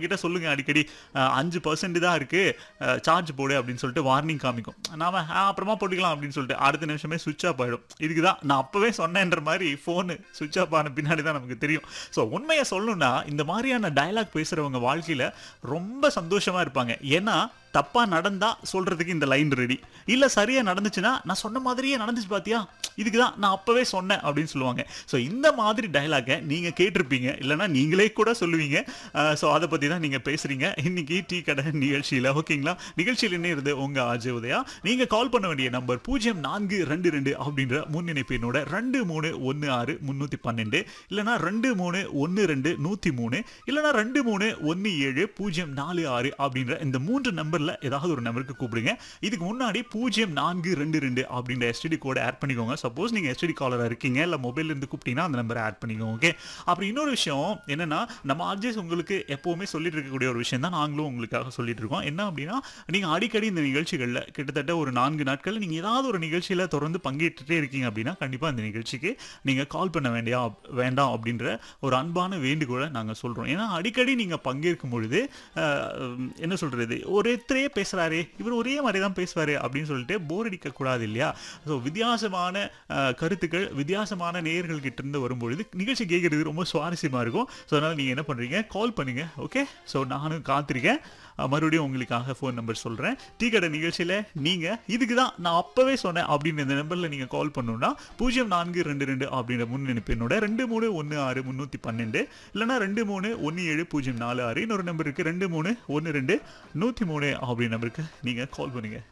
கிட்ட சொல்லுங்க அடிக்கடி அஹ், அஞ்சு பர்சன்ட் தான் இருக்கு சார்ஜ் போடு அப்படின்னு சொல்லிட்டு வார்னிங் காமிக்கும் நாம "ஆ, அப்புறமா போட்டுக்கலாம் அப்படின்னு சொல்லிட்டு அடுத்த நிமிஷமே சுவிட்ச் ஆஃப் ஆயிடும் இதுக்கு தான் நான் அப்பவே சொன்னேன்ற மாதிரி ஃபோனு சுவிட்ச் ஆஃப் ஆன பின்னாடி தான் நமக்கு தெரியும் ஸோ உண்மையை சொல்லணும்னா இந்த மாதிரியான டயலாக் பேசுறவங்க வாழ்க்கையில ரொம்ப சந்தோஷமா இருப்பாங்க ஏன்னா தப்பா நடந்தா சொல்றதுக்கு இந்த லைன் ரெடி இல்ல சரியா நடந்துச்சுன்னா நான் சொன்ன மாதிரியே நடந்துச்சு பாத்தியா இதுக்கு தான் நான் அப்பவே சொன்னேன் அப்படின்னு சொல்லுவாங்க ஸோ இந்த மாதிரி டயலாக்கை நீங்க கேட்டிருப்பீங்க இல்லைன்னா நீங்களே கூட சொல்லுவீங்க ஸோ அதை பத்தி தான் நீங்க பேசுறீங்க இன்னைக்கு டீ கடை நிகழ்ச்சியில ஓகேங்களா நிகழ்ச்சியில் என்ன இருந்து உங்க அஜய் உதயா நீங்க கால் பண்ண வேண்டிய நம்பர் பூஜ்ஜியம் நான்கு ரெண்டு ரெண்டு அப்படின்ற முன்னிணைப்பு எண்ணோட ரெண்டு மூணு ஒன்று ஆறு முந்நூற்றி பன்னெண்டு இல்லைனா ரெண்டு மூணு ஒன்று ரெண்டு நூற்றி மூணு இல்லைனா ரெண்டு மூணு ஒன்று ஏழு பூஜ்ஜியம் நாலு ஆறு அப்படின்ற இந்த மூன்று நம்பரில் ஏதாவது ஒரு நம்பருக்கு கூப்பிடுங்க இதுக்கு முன்னாடி பூஜ்ஜியம் நான்கு ரெண்டு ரெண்டு அப்படின்ற எஸ்டிடி கோட ஆட் பண்ணிக்கோங்க சப்போஸ் நீங்கள் எஸ்டிடி காலராக இருக்கீங்க இல்லை மொபைல்ல இருந்து கூப்பிட்டீங்கன்னா அந்த நம்பரை ஆட் பண்ணிக்கோங்க ஓகே அப்புறம் இன்னொரு விஷயம் என்னன்னா நம்ம ஆர்ஜிஎஸ் உங்களுக்கு எப்போவுமே சொல்லிட்டு இருக்கக்கூடிய ஒரு விஷயம் தான் நாங்களும் உங்களுக்காக சொல்லிட்டு இருக்கோம் என்ன அப்படின்னா நீங்கள் அடிக்கடி இந்த நிகழ்ச்சிகளில் கிட்டத்தட்ட ஒரு நான்கு நாட்கள் நீங்கள் ஏதாவது ஒரு நிகழ்ச்சியில் தொடர்ந்து பங்கேற்றுட்டே இருக்கீங்க அப்படின்னா கண்டிப்பாக இந்த நிகழ்ச்சிக்கு நீங்கள் கால் பண்ண வேண்டியா வேண்டாம் அப்படின்ற ஒரு அன்பான வேண்டுகோளை நாங்கள் சொல்கிறோம் ஏன்னா அடிக்கடி நீங்கள் பங்கேற்கும் பொழுது அஹ், என்ன சொல்கிறது ஒருத்தரே பேசுகிறாரே இவர் ஒரே மாதிரி தான் பேசுவார் அப்படின்னு சொல்லிட்டு போர் அடிக்கக்கூடாது இல்லையா ஸோ வித்தியாசமான அஹ், கருத்துக்கள் வித்தியாசமான நேயர்கள் கிட்ட இருந்து வரும்பொழுது நிகழ்ச்சி கேட்கறது ரொம்ப சுவாரஸ்யமாக இருக்கும் ஸோ அதனால் நீங்கள் என்ன பண்ணுறீங்க கால் பண்ணுங்க ஓகே ஸோ நானும் காத்திருக்கேன் அஹ், மறுபடியும் உங்களுக்காக ஃபோன் நம்பர் சொல்கிறேன் டீ கடை நிகழ்ச்சியில் நீங்கள் இதுக்கு தான் நான் அப்போவே சொன்னேன் அப்படின்னு இந்த நம்பரில் நீங்கள் கால் பண்ணணும்னா பூஜ்ஜியம் நான்கு ரெண்டு ரெண்டு அப்படின்ற முன்னிணைப்பு என்னோட ரெண்டு மூணு ஒன்று ஆறு முந்நூற்றி பன்னெண்டு இல்லைனா ரெண்டு மூணு ஒன்று ஏழு பூஜ்ஜியம் நாலு ஆறு இன்னொரு நம்பர் இருக்குது ரெண்டு மூணு ஒன்று ரெண்டு நூற்றி மூணு அப்படின்ற நம்பருக்கு நீங்கள் கால் பண்ணுங்கள்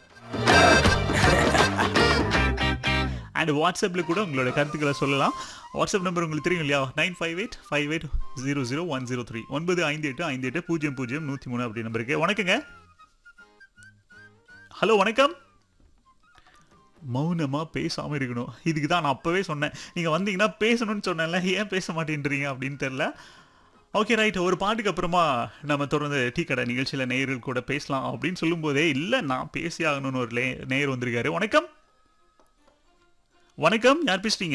அண்ட் வாட்ஸ்அப்பில் கூட உங்களோட கருத்துக்களை சொல்லலாம் வாட்ஸ்அப் நம்பர் உங்களுக்கு தெரியும் இல்லையா nine five eight five eight zero zero one zero three ஒன்பது ஐந்து எட்டு ஐந்து எட்டு பூஜ்ஜியம் பூஜ்ஜியம் நூற்றி மூணு அப்படி நம்பருக்கு வணக்கங்க ஹலோ வணக்கம் மௌனமா பேசாம இருக்கணும் இதுக்கு தான் நான் அப்பவே சொன்னேன் நீங்க வந்தீங்கன்னா பேசணும்னு சொன்னேன்ல ஏன் பேச மாட்டேன்றீங்க அப்படின்னு தெரியல ஓகே ரைட் ஒரு பாட்டுக்கு அப்புறமா நம்ம தொடர்ந்து டீ கடை நிகழ்ச்சியில் நேயர்கள் கூட பேசலாம் அப்படின்னு சொல்லும்போதே இல்லை நான் பேசி ஆகணும்னு ஒரு லே- நேயர் வந்திருக்காரு வணக்கம் வணக்கம் யார் பேசுறீங்க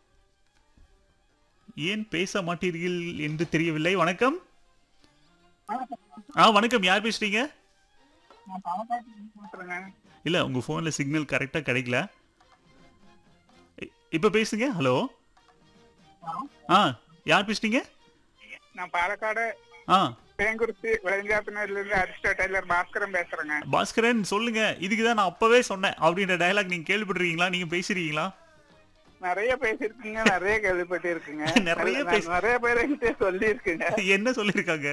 ஏன் பேச மாட்டீர்கள் என்று தெரியவில்லை வணக்கம் ஆ வணக்கம் யார் பேசுறீங்க நான் பாலக்காட்டுல பேசுறேங்க. இல்ல உங்க போன்ல சிக்னல் கரெக்டா கிடைக்கல இ- இப்ப பேசுங்க ஹலோ ஆ யார் பேசுறீங்க நான் பாலக்காடு ஆ தேங்குறிச்சி விளைஞ்சாப்பினர்ல இருந்து அரிஸ்டோ டெய்லர் பாஸ்கரன் பேசுறேங்க பாஸ்கரன் சொல்லுங்க இதுக்கு தான் நான் அப்பவே சொன்னேன் அப்படின்ற டயலாக் நீங்க கேள்விப்பட்டிருக்கீங்களா நீங்க பேசிருக்கீங்களா நிறைய பேசிருக்குங்க நிறைய கேள்விப்பட்டு இருக்குங்க நிறைய நான் பேசி- நிறைய பேர்கிட்ட சொல்லி இருக்குங்க என்ன சொல்லிருக்காங்க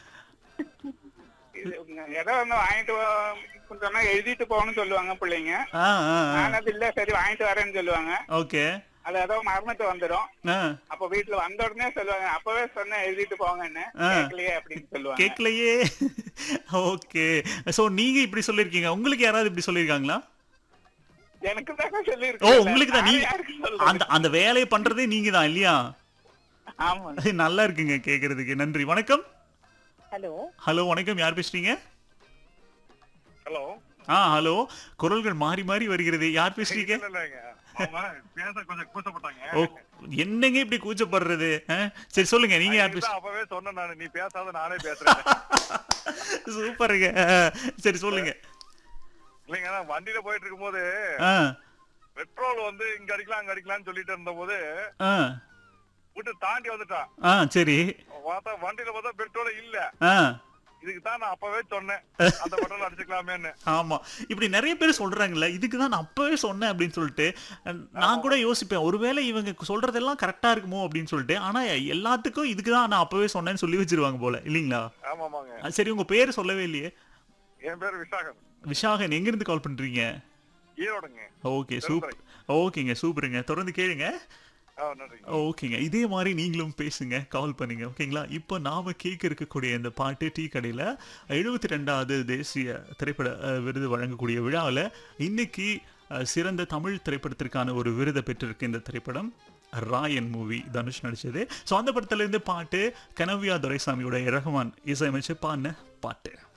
ஏதோ ஒண்ணு வாங்கிட்டு வா- சொன்னா எழுதிட்டு போகணும்னு சொல்லுவாங்க பிள்ளைங்க ஆ ஆ நான் அது இல்ல சரி வாங்கிட்டு வரேன்னு சொல்லுவாங்க ஓகே அது ஏதோ மறந்துட்டு வந்துடும் ஆ அப்ப வீட்டுல வந்த உடனே சொல்லுவாங்க அப்பவே சொன்னேன் எழுதிட்டு போங்கன்னு ஆ. கேட்கலையே அப்படின்னு சொல்லுவாங்க கேட்கலையே ஓகே சோ நீங்க இப்படி சொல்லிருக்கீங்க உங்களுக்கு யாராவது இப்படி சொல்லிருக்காங்களா எனக்கு தான் சொல்லி ஓ உங்களுக்கு தான் நீங்க இருக்கு அந்த அந்த வேலையை பண்றதே நீங்க தான் இல்லையா ஆமா நல்லா இருக்குங்க கேக்குறதுக்கு நன்றி வணக்கம் ஹலோ ஹலோ வணக்கம் யார் பேசுறீங்க ஹலோ ஆ ஹலோ குரல்கள் மாறி மாறி வருகிறது யார் பேசுறீங்க இல்லைங்க அவங்க பேச கொஞ்சம் கூச்சப்பட்டாங்க ஓ என்னங்க இப்படி கூச்சப்படுறது ஆ? சரி சொல்லுங்க நீங்க யார் பேச இதுதான் அப்பவே சொன்னேன் நானு நீ பேசாத நானே பேசுறேன் சூப்பருங்க ஆ, சரி சொல்லுங்க இல்லைங்க நான் வண்டியில போயிட்டு இருக்கும்போது ஆ பெட்ரோல் வந்து இங்க அடிக்கலாம் அங்க அடிக்கலாம்னு சொல்லிட்டு இருந்தபோது ஆ விட்டு தாண்டி வந்துட்டான் ஆ சரி பார்த்தா வண்டியில பார்த்தா பெட்ரோல் இல்ல ஆ இதுக்கு தான் நான் அப்பவே சொன்னேன் அந்த பெட்ரோல் அடிச்சுக்கலாமேன்னு ஆமா இப்படி நிறைய பேர் சொல்றாங்கல்ல இதுக்கு தான் நான் அப்பவே சொன்னேன் அப்படின்னு சொல்லிட்டு நான் கூட யோசிப்பேன் ஒருவேளை இவங்க சொல்றதெல்லாம் கரெக்டா இருக்குமோ அப்படின்னு சொல்லிட்டு ஆனா எல்லாத்துக்கும் இதுக்கு தான் நான் அப்பவே சொன்னேன்னு சொல்லி வச்சிருவாங்க போல இல்லீங்களா ஆமா ஆமாங்க ஆ, சரி உங்க பேர் சொல்லவே இல்லையே என் பேர் விசாகன் விஷாகன் எங்க இருந்து கால் பண்றீங்க ஈரோடுங்க ஓகே சூப்பர் ஓகேங்க சூப்பருங்க தொடர்ந்து கேளுங்க ஆ நன்றிங்க ஓகேங்க இதே மாதிரி நீங்களும் பேசுங்க கால் பண்ணுங்க ஓகேங்களா இப்போ நாம கேட்க இருக்கக்கூடிய இந்த பாட்டு டீ கடையில் எழுபத்தி ரெண்டாவது தேசிய திரைப்பட அஹ், விருது வழங்கக்கூடிய விழாவில் இன்னைக்கு அஹ், சிறந்த தமிழ் திரைப்படத்திற்கான ஒரு விருதை பெற்றிருக்கு இந்த திரைப்படம் ராயன் மூவி தனுஷ் நடிச்சது ஸோ அந்த படத்துல இருந்து பாட்டு கனவியா துரைசாமியோட ரஹ்மான் இசையமைச்சு பாடின பாட்டு